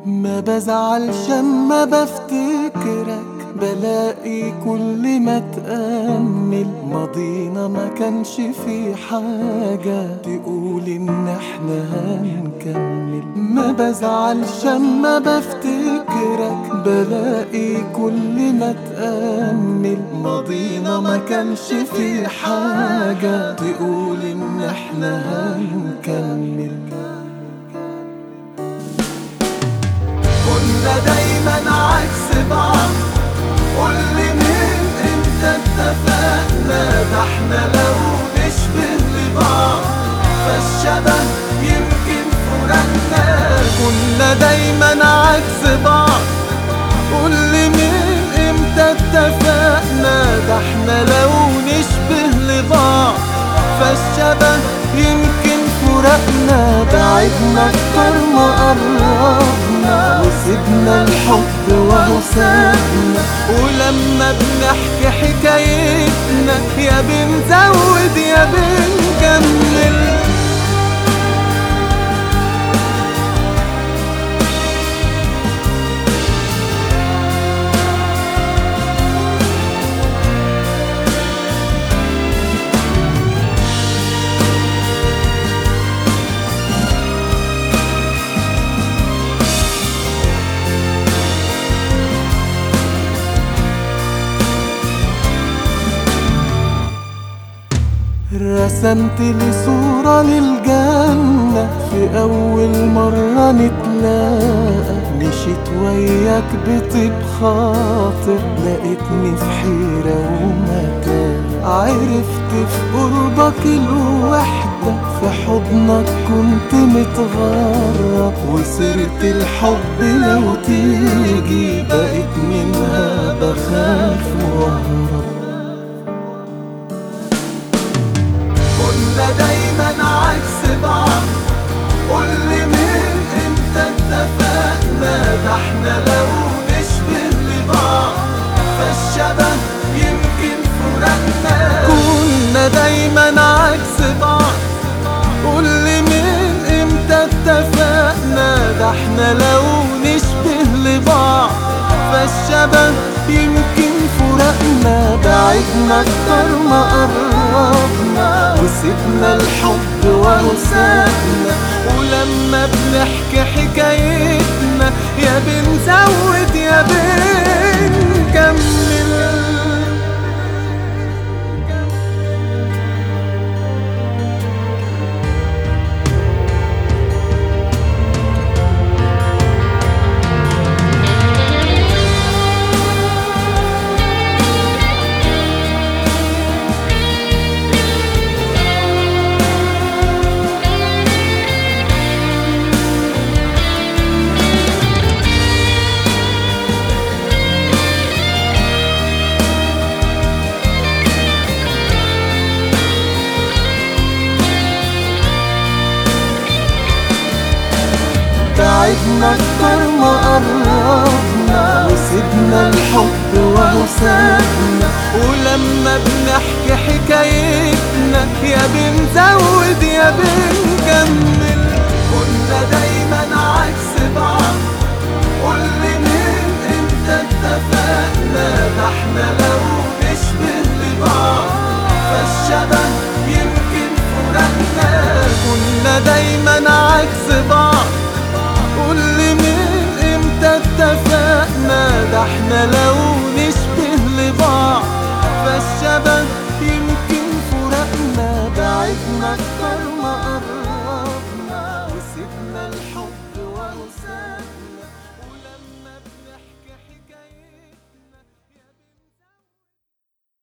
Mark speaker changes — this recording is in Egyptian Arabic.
Speaker 1: ما بزعلش اما بفتكرك بلاقي كل ما تأمل ماضينا ما كانش في حاجة تقول ان احنا هنكمل ما بزعلش اما بفتكرك بلاقي كل ما تأمل ماضينا ما كانش في حاجة تقول ان احنا هنكمل كنا دايما عكس بعض قولي من امتى اتفقنا ده احنا لو نشبه لبعض فالشبه يمكن فرقنا كنا دايما عكس بعض قولي من امتى اتفقنا ده احنا لو نشبه لبعض فالشبه يمكن فرقنا بعدنا اكتر ما قربنا وسيبنا الحب وهو سابنا ولما بنحكي حكايتنا يا بنزود يا بنكمل رسمت لي صورة للجنة في أول مرة نتلاقى مشيت وياك بطيب خاطر لقيتني في حيرة ومكان عرفت في قربك الوحدة في حضنك كنت متغرب وسيرة الحب لو تيجي بقيت منها بخاف واهرب كنا دايما عكس بعض قولي من امتى اتفقنا ده احنا لو نشبه لبعض فالشبه يمكن فرقنا كنا دايما عكس بعض قولي من امتى اتفقنا ده احنا لو نشبه لبعض فالشبه يمكن فرقنا بعدنا اكتر ما قربنا وسيبنا الحب وهو سابنا ولما بنحكي حكايتنا يا بنزود يا بنكمل بعدنا اكتر ما قربنا وسيبنا الحب وهو سابنا ولما بنحكي حكايتنا يا بنزود يا بنكمل كنا دايما عكس بعض قولي من امتى اتفقنا ده احنا لو نشبه لبعض فالشبه يمكن فرقنا كنا دايما عكس بعض قولي من امتى اتفقنا ده احنا لو نشبه لبعض فالشبه